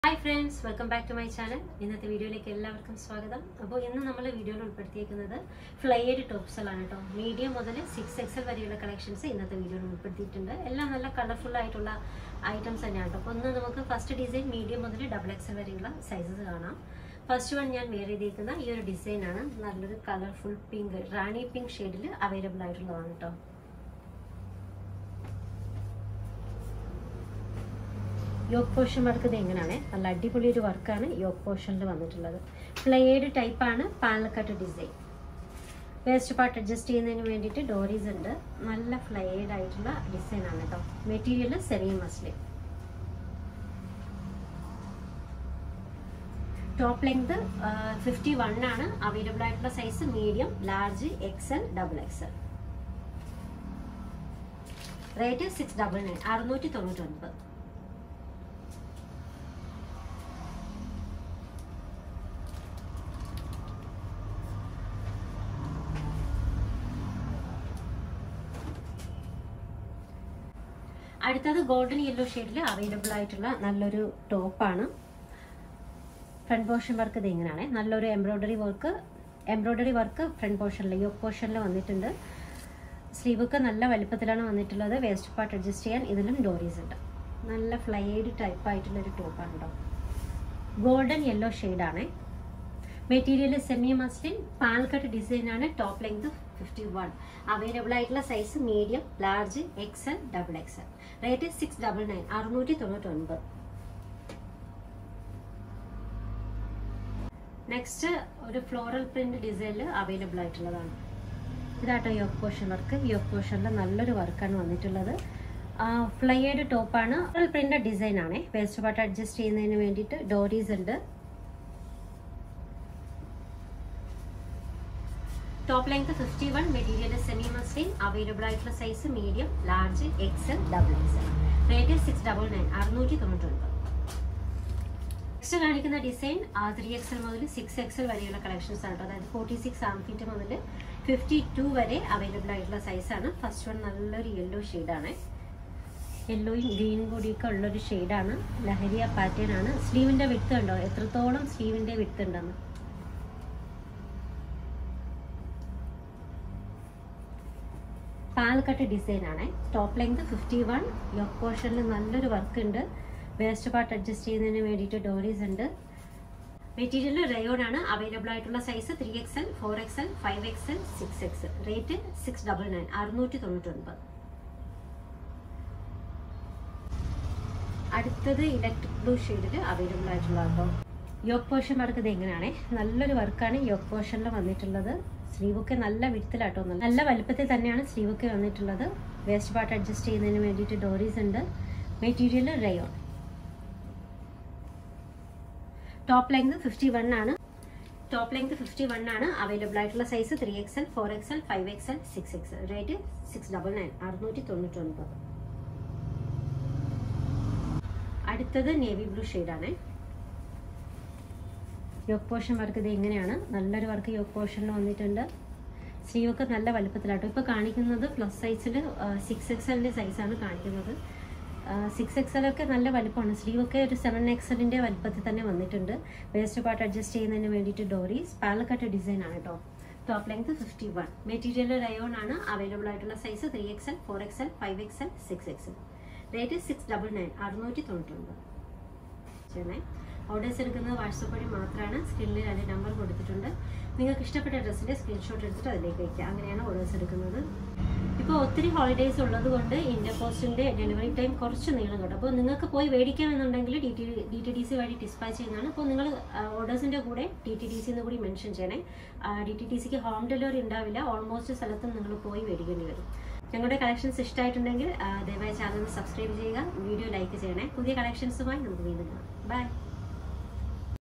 hi friends welcome back to my channel ഇന്നത്തെ വീഡിയോയിലേക്ക് എല്ലാവർക്കും സ്വാഗതം അപ്പോൾ ഇന്ന് നമ്മൾ വീഡിയോയിൽ ഉൾപ്പെടുത്തിയിരിക്കുന്നത് ഫ്ലൈഡ് ടോപ്സുകളാണ് കേട്ടോ മീഡിയം മുതൽ സിക്സ് എക്സൽ വരെയുള്ള കളക്ഷൻസ് ഇന്നത്തെ വീഡിയോയിൽ ഉൾപ്പെടുത്തിയിട്ടുണ്ട് എല്ലാം നല്ല കളർഫുൾ ആയിട്ടുള്ള ഐറ്റംസ് തന്നെയാണ് കേട്ടോ അപ്പോൾ ഇന്ന് നമുക്ക് ഫസ്റ്റ് ഡിസൈൻ മീഡിയം മുതൽ ഡബിൾ എക്സൽ വരെയുള്ള സൈസസ് കാണാം ഫസ്റ്റ് വൺ ഞാൻ വെയർ ചെയ്തിരിക്കുന്ന ഈ ഒരു ഡിസൈനാണ് നല്ലൊരു കളർഫുൾ പിങ്ക് റാണി പിങ്ക് ഷെയ്ഡിൽ അവൈലബിൾ ആയിട്ടുള്ളതാണ് കേട്ടോ യോക്ക് പോർഷൻ വർക്ക് ഇത് എങ്ങനെയാണ് നല്ല അടിപൊളി ഒരു വർക്കാണ് യോക്ക് പോർഷനിൽ വന്നിട്ടുള്ളത് പ്ലെയേഡ് ടൈപ്പാണ് പാലക്കാട്ട് ഡിസൈൻ വേസ്റ്റ് പാർട്ട് അഡ്ജസ്റ്റ് ചെയ്യുന്നതിന് വേണ്ടിയിട്ട് ഡോറീസ് ഉണ്ട് നല്ല ഫ്ലൈഡ് ആയിട്ടുള്ള ഡിസൈൻ ആണ് കേട്ടോ material semi muslin top length fifty one ആണ് അവൈലബിൾ ആയിട്ടുള്ള size medium large XL double XL rate six double nine അറുന്നൂറ്റി തൊണ്ണൂറ്റി ഒൻപത് അടുത്തത് ഗോൾഡൻ യെല്ലോ ഷെയ്ഡിൽ അവൈലബിൾ ആയിട്ടുള്ള നല്ലൊരു ടോപ്പാണ് ഫ്രണ്ട് പോർഷൻ വർക്ക് ഇത് ഇങ്ങനെയാണ് നല്ലൊരു embroidery work embroidery work front പോർഷനിൽ യോക്ക് പോർഷനിൽ വന്നിട്ടുണ്ട് സ്ലീവൊക്കെ നല്ല വലിപ്പത്തിലാണ് വന്നിട്ടുള്ളത് വേസ്റ്റ് പാർട്ട് അഡ്ജസ്റ്റ് ചെയ്യാൻ ഇതിലും ഡോറീസ് ഉണ്ട് നല്ല ഫ്ലൈഡ് ടൈപ്പ് ആയിട്ടുള്ള ഒരു ടോപ്പാണ് കേട്ടോ ഗോൾഡൻ യെല്ലോ ഷെയ്ഡാണ് material semi muslin Palakkad design ആണ് top length fifty one available ആയിട്ടുള്ള size medium large XL double XL rate six double nine അറുന്നൂറ്റി തൊണ്ണൂറ്റി ഒൻപത് നെക്സ്റ്റ് ഒരു ഫ്ലോറൽ പ്രിന്റ് ഡിസൈനിൽ അവൈലബിൾ ആയിട്ടുള്ളതാണ് ഇതാട്ടോ യോക്ക് പോർഷൻ വർക്ക് യോക്ക് പോർഷനിൽ നല്ലൊരു വർക്കാണ് വന്നിട്ടുള്ളത് ഫ്ലൈയേഡ് ടോപ്പാണ് ഫ്ലോറൽ പ്രിന്റ് ഡിസൈൻ ആണ് വേസ്റ്റ് പാർട്ട് അഡ്ജസ്റ്റ് ചെയ്യുന്നതിന് വേണ്ടിയിട്ട് ഡോറീസ് ഉണ്ട് top length fifty one material semi muslin available ആയിട്ടുള്ള size medium large XL double XL rate six double nine അറുന്നൂറ്റി തൊണ്ണൂറ്റി ഒൻപത് നെക്സ്റ്റ് കാണിക്കുന്ന ഡിസൈൻ ത്രീ എക്സൽ മുതൽ സിക്സ് എക്സൽ വരെയുള്ള കളക്ഷൻസ് ആണ് അതായത് ഫോർട്ടി സിക്സ് ആം ഫീറ്റ് മുതൽ ഫിഫ്റ്റി ടു വരെ അവൈലബിൾ ആയിട്ടുള്ള സൈസാണ് ഫസ്റ്റ് വൺ നല്ലൊരു യെല്ലോ ഷെയ്ഡാണ് യെല്ലോയും ഗ്രീനും കൂടിയൊക്കെ ഉള്ളൊരു ഷെയ്ഡാണ് ലഹരിയ പാറ്റേൺ ആണ് സ്ലീവിന്റെ വിട്ട് ഉണ്ടോ എത്രത്തോളം സ്ലീവിന്റെ വിട്ട് ഉണ്ടെന്ന് പാൽക്കട്ട് ഡിസൈൻ ആണ് top length fifty one yoke പോർഷനിൽ നല്ലൊരു വർക്ക് ഉണ്ട് വേസ്റ്റ് പാർട്ട് അഡ്ജസ്റ്റ് ചെയ്യുന്നതിന് വേണ്ടിയിട്ട് ഡോറീസ് ഉണ്ട് മെറ്റീരിയൽ റയോൺ ആണ് അവൈലബിൾ ആയിട്ടുള്ള size three XL four XL five XL six XL rate six double nine അറുന്നൂറ്റി തൊണ്ണൂറ്റി ഒൻപത് അടുത്തത് ഇലക്ട്രിക് ബ്ലൂ ഷെയ്ഡിൽ അവൈലബിൾ ആയിട്ടുള്ള കേട്ടോ യോക്ക് പോർഷൻ വർക്ക് ഇത് എങ്ങനെയാണ് നല്ലൊരു വർക്കാണ് യോക്ക് പോർഷനിൽ വന്നിട്ടുള്ളത് സ്ലീവൊക്കെ നല്ല വിടത്തിലാട്ടോ നല്ല വലുപ്പത്തിൽ തന്നെയാണ് സ്ലീവൊക്കെ വന്നിട്ടുള്ളത് വേസ്റ്റ് പാർട്ട് അഡ്ജസ്റ്റ് ചെയ്യുന്നതിന് വേണ്ടിയിട്ട് ഡോറീസ് ഉണ്ട് material rayon top length fifty one ആണ് ടോപ്പ് ലെങ്ത് ഫിഫ്റ്റി വൺ ആണ് അവൈലബിൾ ആയിട്ടുള്ള size three XL four XL five XL six XL rate six double nine അറുന്നൂറ്റി തൊണ്ണൂറ്റി ഒൻപത് അടുത്തത് നേവി ബ്ലൂ ഷെയ്ഡാണ് യോക്ക് പോർഷൻ വർക്ക് ഇത് ഇങ്ങനെയാണ് നല്ലൊരു വർക്ക് യോക്ക് പോർഷനിൽ വന്നിട്ടുണ്ട് സ്ലീവൊക്കെ നല്ല വലുപ്പത്തിലാട്ടോ ഇപ്പോൾ കാണിക്കുന്നത് പ്ലസ് സൈസിൽ സിക്സ് എക്സലിൻ്റെ സൈസാണ് കാണിക്കുന്നത് സിക്സ് എക്സലൊക്കെ നല്ല വലുപ്പമാണ് സ്ലീവൊക്കെ ഒരു സെവൻ എക്സലിൻ്റെ വലുപ്പത്തിൽ തന്നെ വന്നിട്ടുണ്ട് വേസ്റ്റ് പാർട്ട് അഡ്ജസ്റ്റ് ചെയ്യുന്നതിന് വേണ്ടിയിട്ട് ഡോറീസ് പാലക്കാട്ട് ഡിസൈൻ ആണ് കേട്ടോ top length fifty one material rayon ആണ് അവൈലബിൾ ആയിട്ടുള്ള size three XL four XL five XL six XL rate six double nine അറുന്നൂറ്റി തൊണ്ണൂറ്റൊമ്പത് ചെയ്യണേ ഓർഡേഴ്സ് എടുക്കുന്നത് വാട്സപ്പ് വഴി മാത്രമാണ് സ്ക്രീനിൽ അതിൻ്റെ നമ്പർ കൊടുത്തിട്ടുണ്ട് നിങ്ങൾക്ക് ഇഷ്ടപ്പെട്ട ഡ്രസ്സിൻ്റെ സ്ക്രീൻഷോട്ട് എടുത്തിട്ട് അതിലേക്ക് വയ്ക്കുക അങ്ങനെയാണ് ഓർഡേഴ്സ് എടുക്കുന്നത് ഇപ്പോൾ ഒത്തിരി ഹോളിഡേയ്സ് ഉള്ളത് കൊണ്ട് ഇന്ത്യ പോസ്റ്റിൻ്റെ ഡെലിവറി ടൈം കുറച്ച് നീളം കേട്ടോ അപ്പോൾ നിങ്ങൾക്ക് പോയി മേടിക്കാമെന്നുണ്ടെങ്കിൽ D T D T D C വഴി ഡിസ്പാച്ച് ചെയ്യുന്നതാണ് അപ്പോൾ നിങ്ങൾ ഓർഡേഴ്സിൻ്റെ കൂടെ ഡി ടി ഡി സി എന്ന് കൂടി മെൻഷൻ ചെയ്യണേ ഡി ടി ഡി സിക്ക് ഹോം ഡെലിവറി ഉണ്ടാവില്ല ഓൾമോസ്റ്റ് സ്ഥലത്തും നിങ്ങൾ പോയി മേടിക്കേണ്ടി വരും ഞങ്ങളുടെ കളക്ഷൻസ് ഇഷ്ടമായിട്ടുണ്ടെങ്കിൽ ദയവായി ചാനൽ സബ്സ്ക്രൈബ് ചെയ്യുക വീഡിയോ ലൈക്ക് ചെയ്യണേ പുതിയ കളക്ഷൻസുമായി നമുക്ക് വീണ്ടും കാണാം ബൈ